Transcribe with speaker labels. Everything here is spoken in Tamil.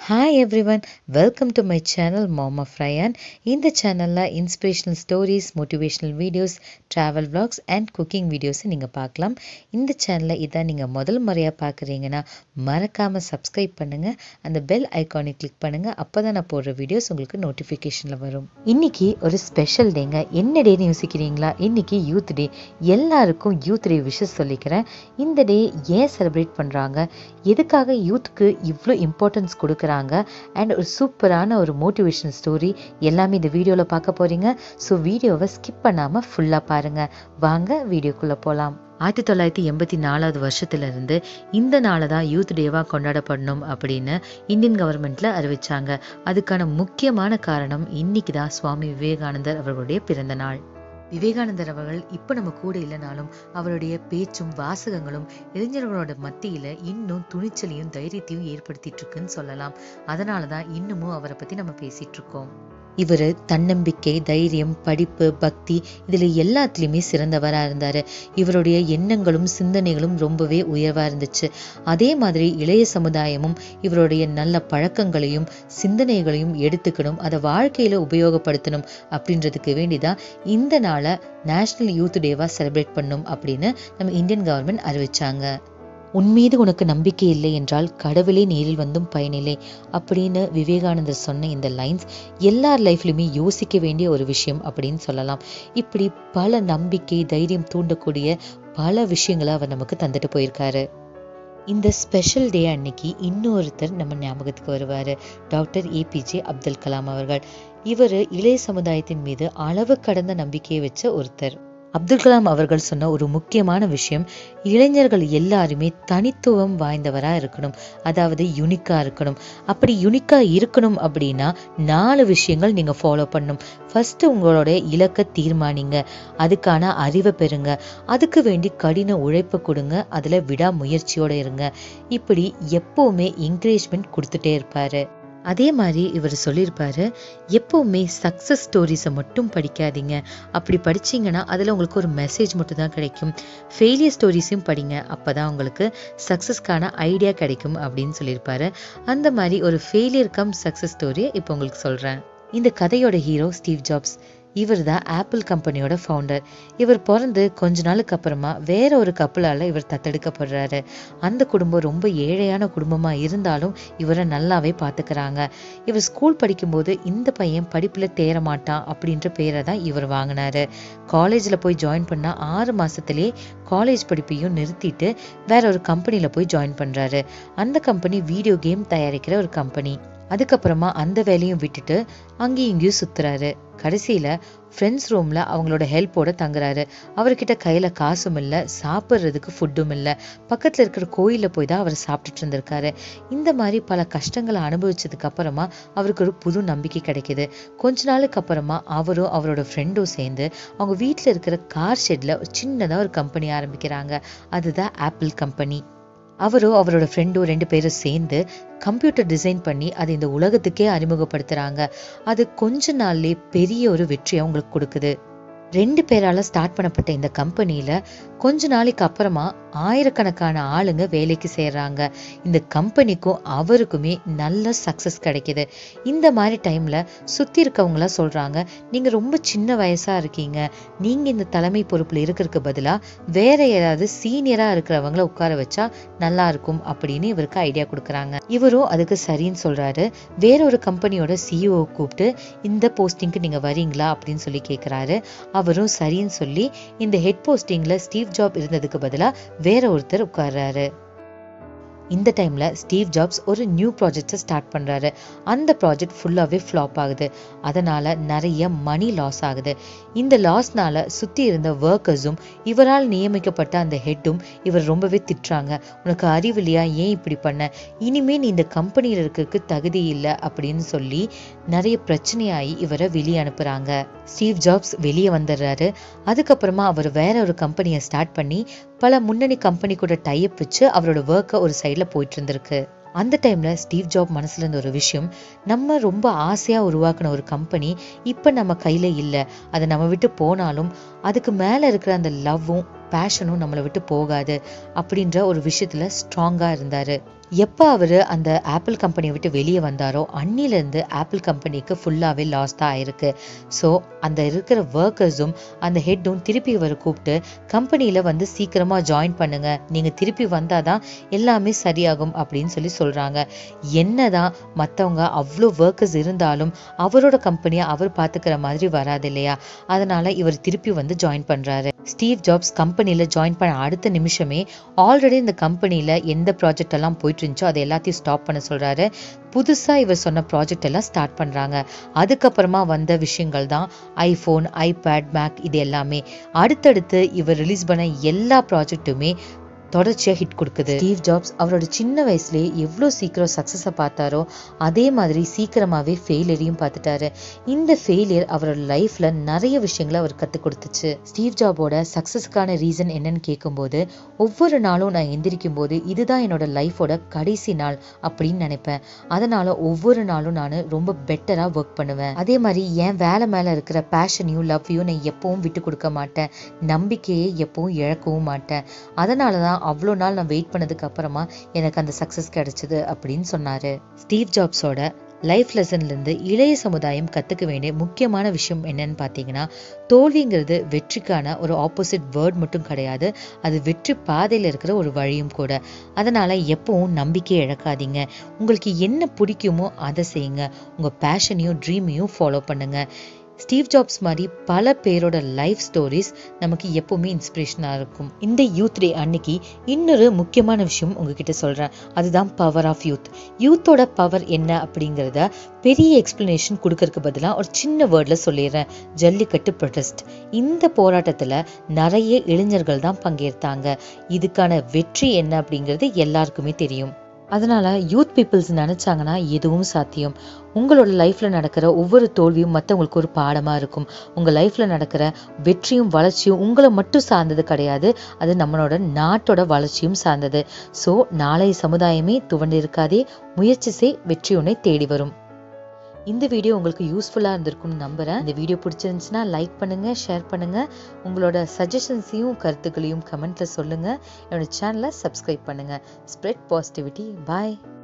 Speaker 1: hi everyone welcome to my channel மாமா ஃப்ரையான் இந்த சேனலில் inspirational stories motivational videos travel vlogs and cooking வீடியோஸை நீங்கள் பார்க்கலாம் இந்த சேனலில் இதான் நீங்கள் முதல் முறையாக பார்க்குறீங்கன்னா மறக்காமல் சப்ஸ்கிரைப் பண்ணுங்கள் அந்த பெல் ஐக்கானை கிளிக் பண்ணுங்கள் அப்போ தான் நான் போடுற வீடியோஸ் உங்களுக்கு நோட்டிஃபிகேஷனில் வரும் இன்னைக்கு ஒரு ஸ்பெஷல் டேங்க என்ன டேன்னு யோசிக்கிறீங்களா இன்னைக்கு யூத் டே எல்லாருக்கும் யூத் டே விஷஸ் சொல்லிக்கிறேன் இந்த டே ஏன் செலிப்ரேட் பண்ணுறாங்க எதுக்காக யூத்துக்கு இவ்வளோ இம்பார்ட்டன்ஸ் கொடுக்குறாங்க அண்ட் ஒரு சூப்பரான ஒரு மோட்டிவேஷன் ஸ்டோரி எல்லாமே இந்த வீடியோவில் பார்க்க போகிறீங்க ஸோ வீடியோவை ஸ்கிப் பண்ணாமல் ஃபுல்லாக பாருங்கள் வாங்க வீடியோக்குள்ளே போகலாம் ஆயிரத்தி தொள்ளாயிரத்தி எண்பத்தி நாலாவது வருஷத்துலேருந்து இந்த நாளை தான் யூத் டேவாக கொண்டாடப்படணும் அப்படின்னு இந்தியன் கவர்மெண்ட்டில் அறிவிச்சாங்க அதுக்கான முக்கியமான காரணம் இன்னைக்கு தான் சுவாமி விவேகானந்தர் அவர்களுடைய பிறந்த நாள் விவேகானந்தர் அவர்கள் இப்போ நம்ம கூட இல்லைனாலும் அவருடைய பேச்சும் வாசகங்களும் இளைஞர்களோட மத்தியில இன்னும் துணிச்சலையும் தைரியத்தையும் ஏற்படுத்திட்டு இருக்குன்னு சொல்லலாம் அதனால தான் இன்னமும் அவரை பத்தி நம்ம பேசிட்டு இருக்கோம் இவர் தன்னம்பிக்கை தைரியம் படிப்பு பக்தி இதுல எல்லாத்துலேயுமே சிறந்தவரா இருந்தாரு இவருடைய எண்ணங்களும் சிந்தனைகளும் ரொம்பவே உயர்வா இருந்துச்சு அதே மாதிரி இளைய சமுதாயமும் இவருடைய நல்ல பழக்கங்களையும் சிந்தனைகளையும் எடுத்துக்கணும் அதை வாழ்க்கையில உபயோகப்படுத்தணும் அப்படின்றதுக்கு வேண்டிதான் இந்த நாளை நேஷனல் யூத் டேவா செலிப்ரேட் பண்ணும் அப்படின்னு நம்ம இந்தியன் கவர்மெண்ட் அறிவிச்சாங்க உன் மீது உனக்கு நம்பிக்கை இல்லை என்றால் கடவுளே நேரில் வந்தும் பயனில்லை அப்படின்னு விவேகானந்தர் சொன்ன இந்த லைன்ஸ் எல்லார் லைஃப்லையுமே யோசிக்க வேண்டிய ஒரு விஷயம் அப்படின்னு சொல்லலாம் இப்படி பல நம்பிக்கை தைரியம் தூண்டக்கூடிய பல விஷயங்களை அவர் நமக்கு தந்துட்டு போயிருக்காரு இந்த ஸ்பெஷல் டே அன்னைக்கு இன்னொருத்தர் நம்ம ஞாபகத்துக்கு வருவார் டாக்டர் ஏபிஜே அப்துல் கலாம் அவர்கள் இவர் இளைய சமுதாயத்தின் மீது அளவு கடந்த நம்பிக்கையை வச்ச ஒருத்தர் அப்துல் கலாம் அவர்கள் சொன்ன ஒரு முக்கியமான விஷயம் இளைஞர்கள் எல்லாருமே தனித்துவம் வாய்ந்தவரா இருக்கணும் அதாவது யுனிக்கா இருக்கணும் அப்படி யுனிக்கா இருக்கணும் அப்படின்னா நாலு விஷயங்கள் நீங்க ஃபாலோ பண்ணணும் ஃபர்ஸ்ட் உங்களோட இலக்கை தீர்மானிங்க அதுக்கான அறிவை பெறுங்க அதுக்கு வேண்டி கடின உழைப்பு கொடுங்க அதுல விடாமுயற்சியோட இருங்க இப்படி எப்பவுமே என்கரேஜ்மெண்ட் கொடுத்துட்டே இருப்பாரு அதே மாதிரி இவர் சொல்லியிருப்பாரு எப்பவுமே சக்ஸஸ் ஸ்டோரிஸை மட்டும் படிக்காதீங்க அப்படி படிச்சீங்கன்னா அதில் உங்களுக்கு ஒரு மெசேஜ் மட்டும் தான் கிடைக்கும் ஃபெயிலியர் ஸ்டோரிஸையும் படிங்க அப்போ தான் உங்களுக்கு சக்ஸஸ்க்கான ஐடியா கிடைக்கும் அப்படின்னு சொல்லியிருப்பாரு அந்த மாதிரி ஒரு ஃபெயிலியர் கம் சக்ஸஸ் ஸ்டோரியை இப்போ உங்களுக்கு சொல்கிறேன் இந்த கதையோட ஹீரோ ஸ்டீவ் ஜாப்ஸ் இவர் தான் ஆப்பிள் கம்பெனியோட ஃபவுண்டர் இவர் பிறந்து கொஞ்ச நாளுக்கு அப்புறமா வேற ஒரு கப்பலால் இவர் தத்தெடுக்கப்படுறாரு அந்த குடும்பம் ரொம்ப ஏழையான குடும்பமா இருந்தாலும் இவரை நல்லாவே பார்த்துக்கிறாங்க இவர் ஸ்கூல் படிக்கும்போது இந்த பையன் படிப்புல தேர மாட்டான் அப்படின்ற பேரை தான் இவர் வாங்கினாரு காலேஜ்ல போய் ஜாயின் பண்ண ஆறு மாசத்திலேயே காலேஜ் படிப்பையும் நிறுத்திட்டு வேற ஒரு கம்பெனில போய் ஜாயின் பண்றாரு அந்த கம்பெனி வீடியோ கேம் தயாரிக்கிற ஒரு கம்பெனி அதுக்கப்புறமா அந்த வேலையும் விட்டுட்டு அங்கேயும் இங்கேயும் சுத்துறாரு கடைசியில ஃப்ரெண்ட்ஸ் ரூம்ல அவங்களோட ஹெல்ப்போட தங்குறாரு அவர்கிட்ட கையில காசும் இல்ல சாப்பிட்றதுக்கு ஃபுட்டும் இல்ல பக்கத்துல இருக்கிற கோயில்ல போய் தான் அவர் சாப்பிட்டுட்டு இருந்திருக்காரு இந்த மாதிரி பல கஷ்டங்களை அனுபவிச்சதுக்கு அப்புறமா அவருக்கு ஒரு புது நம்பிக்கை கிடைக்குது கொஞ்ச நாளுக்கு அப்புறமா அவரும் அவரோட ஃப்ரெண்டும் சேர்ந்து அவங்க வீட்டில் இருக்கிற கார் ஷெட்ல சின்னதா ஒரு கம்பெனி ஆரம்பிக்கிறாங்க அதுதான் ஆப்பிள் கம்பெனி அவரும் அவரோட ஃப்ரெண்டும் ரெண்டு பேரும் சேர்ந்து கம்ப்யூட்டர் டிசைன் பண்ணி அதை இந்த உலகத்துக்கே அறிமுகப்படுத்துறாங்க அது கொஞ்ச நாள்லயே பெரிய ஒரு வெற்றி அவங்களுக்கு கொடுக்குது ரெண்டு பேரால ஸ்டார்ட் பண்ணப்பட்ட இந்த கம்பெனியில கொஞ்ச நாளைக்கு அப்புறமா ஆயிரக்கணக்கான ஆளுங்க வேலைக்கு சேர்றாங்க இந்த கம்பெனிக்கும் அவருக்குமே நல்ல சக்சஸ் கிடைக்குது இந்த மாதிரி டைம்ல சுத்தி இருக்கவங்கள சொல்றாங்க நீங்க ரொம்ப சின்ன வயசா இருக்கீங்க நீங்க இந்த தலைமை பொறுப்புல இருக்கிறதுக்கு பதிலா வேற ஏதாவது சீனியரா இருக்கிறவங்கள உட்கார வச்சா நல்லா இருக்கும் அப்படின்னு இவருக்கு ஐடியா கொடுக்குறாங்க இவரும் அதுக்கு சரின்னு சொல்றாரு வேற ஒரு கம்பெனியோட சிஇஓ கூப்பிட்டு இந்த போஸ்டிங்க்கு நீங்க வரீங்களா அப்படின்னு சொல்லி கேட்கிறாரு அவரும் சரின்னு சொல்லி இந்த ஹெட் போஸ்டிங்ல ஸ்டீவ் ஜாப் இருந்ததுக்கு பதிலா வேற ஒருத்தர் உட்கார்றாரு இந்த டைம்ல ஸ்டீவ் ஜாப்ஸ் ஒரு நியூ ப்ராஜெக்டை ஸ்டார்ட் பண்றாரு அந்த ப்ராஜெக்ட் ஃபுல்லாவே ஃப்ளாப் ஆகுது அதனால நிறைய மணி லாஸ் ஆகுது இந்த லாஸ்னால சுத்தி இருந்த ஒர்க்கர்ஸும் இவரால் நியமிக்கப்பட்ட அந்த ஹெட்டும் இவர் ரொம்பவே திட்டுறாங்க உனக்கு அறிவு இல்லையா ஏன் இப்படி பண்ண இனிமே நீ இந்த கம்பெனியில் இருக்கிறதுக்கு தகுதி இல்லை அப்படின்னு சொல்லி நிறைய பிரச்சனையாகி இவரை வெளியே அனுப்புறாங்க ஸ்டீவ் ஜாப்ஸ் வெளியே வந்துடுறாரு அதுக்கப்புறமா அவர் வேற ஒரு கம்பெனியை ஸ்டார்ட் பண்ணி பல முன்னணி கம்பெனி கூட டைப் வச்சு அவரோட ஒர்க்கை ஒரு சைடில் போயிட்டு இருந்திருக்கு அந்த டைம்ல ஸ்டீவ் ஜாப் மனசுல இருந்த ஒரு விஷயம் நம்ம ரொம்ப ஆசையா உருவாக்குன ஒரு கம்பெனி இப்ப நம்ம கையில இல்ல அதை நம்ம விட்டு போனாலும் அதுக்கு மேல இருக்கிற அந்த லவ்வும் பேஷனும் நம்மளை விட்டு போகாது அப்படின்ற ஒரு விஷயத்துல ஸ்ட்ராங்கா இருந்தாரு எப்போ அவர் அந்த ஆப்பிள் கம்பெனியை விட்டு வெளியே வந்தாரோ அன்னிலேருந்து ஆப்பிள் கம்பெனிக்கு ஃபுல்லாகவே லாஸ் தான் ஆயிருக்கு ஸோ அந்த இருக்கிற ஒர்க்கர்ஸும் அந்த ஹெட்டும் திருப்பி இவரை கூப்பிட்டு கம்பெனியில் வந்து சீக்கிரமாக ஜாயின் பண்ணுங்க நீங்கள் திருப்பி வந்தால் தான் எல்லாமே சரியாகும் அப்படின்னு சொல்லி சொல்கிறாங்க என்னதான் மற்றவங்க அவ்வளோ ஒர்க்கர்ஸ் இருந்தாலும் அவரோட கம்பெனியை அவர் பார்த்துக்கிற மாதிரி வராது இல்லையா அதனால இவர் திருப்பி வந்து ஜாயின் பண்ணுறாரு ஸ்டீவ் ஜாப்ஸ் கம்பெனியில் ஜாயின் பண்ண அடுத்த நிமிஷமே ஆல்ரெடி இந்த கம்பெனியில் எந்த ப்ராஜெக்ட் எல்லாம் போயிட்டு இருந்துச்சோ அதை எல்லாத்தையும் ஸ்டாப் பண்ண சொல்கிறாரு புதுசாக இவர் சொன்ன ப்ராஜெக்ட் எல்லாம் ஸ்டார்ட் பண்ணுறாங்க அதுக்கப்புறமா வந்த விஷயங்கள் தான் ஐஃபோன் ஐபேட் மேக் இது எல்லாமே அடுத்தடுத்து இவர் ரிலீஸ் பண்ண எல்லா ப்ராஜெக்ட்டுமே தொடர்ச்சியாக ஹிட் கொடுக்குது ஸ்டீவ் ஜாப்ஸ் அவரோட சின்ன வயசுலேயே எவ்வளோ சீக்கிரம் சக்ஸஸை பார்த்தாரோ அதே மாதிரி சீக்கிரமாகவே ஃபெயிலியரையும் பார்த்துட்டாரு இந்த ஃபெயிலியர் அவரோட லைஃப்பில் நிறைய விஷயங்களை அவர் கற்றுக் கொடுத்துச்சு ஸ்டீவ் ஜாபோட சக்ஸஸ்க்கான ரீசன் என்னன்னு கேட்கும்போது ஒவ்வொரு நாளும் நான் எந்திரிக்கும் போது இதுதான் என்னோட லைஃபோட கடைசி நாள் அப்படின்னு நினைப்பேன் அதனால ஒவ்வொரு நாளும் நான் ரொம்ப பெட்டராக ஒர்க் பண்ணுவேன் அதே மாதிரி என் வேலை மேலே இருக்கிற பேஷனையும் லவ்வையும் நான் எப்பவும் விட்டு கொடுக்க மாட்டேன் நம்பிக்கையை எப்பவும் இழக்கவும் மாட்டேன் அதனால தான் அவ்வளோ நாள் நான் வெயிட் பண்ணதுக்கு அப்புறமா எனக்கு அந்த சக்ஸஸ் கிடைச்சது அப்படின்னு சொன்னாரு ஸ்டீவ் ஜாப்ஸோட லைஃப் லெசன்லேருந்து இளைய சமுதாயம் கற்றுக்க வேண்டிய முக்கியமான விஷயம் என்னன்னு பார்த்தீங்கன்னா தோல்விங்கிறது வெற்றிக்கான ஒரு ஆப்போசிட் வேர்ட் மட்டும் கிடையாது அது வெற்றி பாதையில் இருக்கிற ஒரு வழியும் கூட அதனால் எப்பவும் நம்பிக்கை இழக்காதீங்க உங்களுக்கு என்ன பிடிக்குமோ அதை செய்யுங்க உங்கள் பேஷனையும் ட்ரீமையும் ஃபாலோ பண்ணுங்க ஸ்டீவ் ஜாப்ஸ் மாதிரி பல பேரோட லைஃப் ஸ்டோரிஸ் நமக்கு எப்பவுமே இன்ஸ்பிரேஷனாக இருக்கும் இந்த யூத் டே அன்னைக்கு இன்னொரு முக்கியமான விஷயம் உங்ககிட்ட சொல்கிறேன் அதுதான் பவர் ஆஃப் யூத் யூத்தோட பவர் என்ன அப்படிங்கிறத பெரிய எக்ஸ்பிளனேஷன் கொடுக்கறதுக்கு பதிலாக ஒரு சின்ன வேர்டில் சொல்லிடுறேன் ஜல்லிக்கட்டு ப்ரொடெஸ்ட் இந்த போராட்டத்தில் நிறைய இளைஞர்கள் தான் பங்கேற்றாங்க இதுக்கான வெற்றி என்ன அப்படிங்கிறது எல்லாருக்குமே தெரியும் அதனால யூத் பீப்புள்ஸ் நினைச்சாங்கன்னா எதுவும் சாத்தியம் உங்களோட லைஃப்ல நடக்கிற ஒவ்வொரு தோல்வியும் மற்றவங்களுக்கு ஒரு பாடமா இருக்கும் உங்க லைஃப்ல நடக்கிற வெற்றியும் வளர்ச்சியும் உங்களை மட்டும் சார்ந்தது கிடையாது அது நம்மளோட நாட்டோட வளர்ச்சியும் சார்ந்தது ஸோ நாளைய சமுதாயமே துவண்டு இருக்காதே முயற்சி செய் வெற்றி உன்னை தேடி வரும் இந்த வீடியோ உங்களுக்கு யூஸ்ஃபுல்லாக இருந்திருக்கும்னு நம்புகிறேன் இந்த வீடியோ பிடிச்சிருந்துச்சுன்னா லைக் பண்ணுங்கள் ஷேர் பண்ணுங்கள் உங்களோட சஜஷன்ஸையும் கருத்துக்களையும் கமெண்ட்டில் சொல்லுங்கள் என்னோட சேனலை சப்ஸ்கிரைப் பண்ணுங்கள் ஸ்ப்ரெட் பாசிட்டிவிட்டி பாய்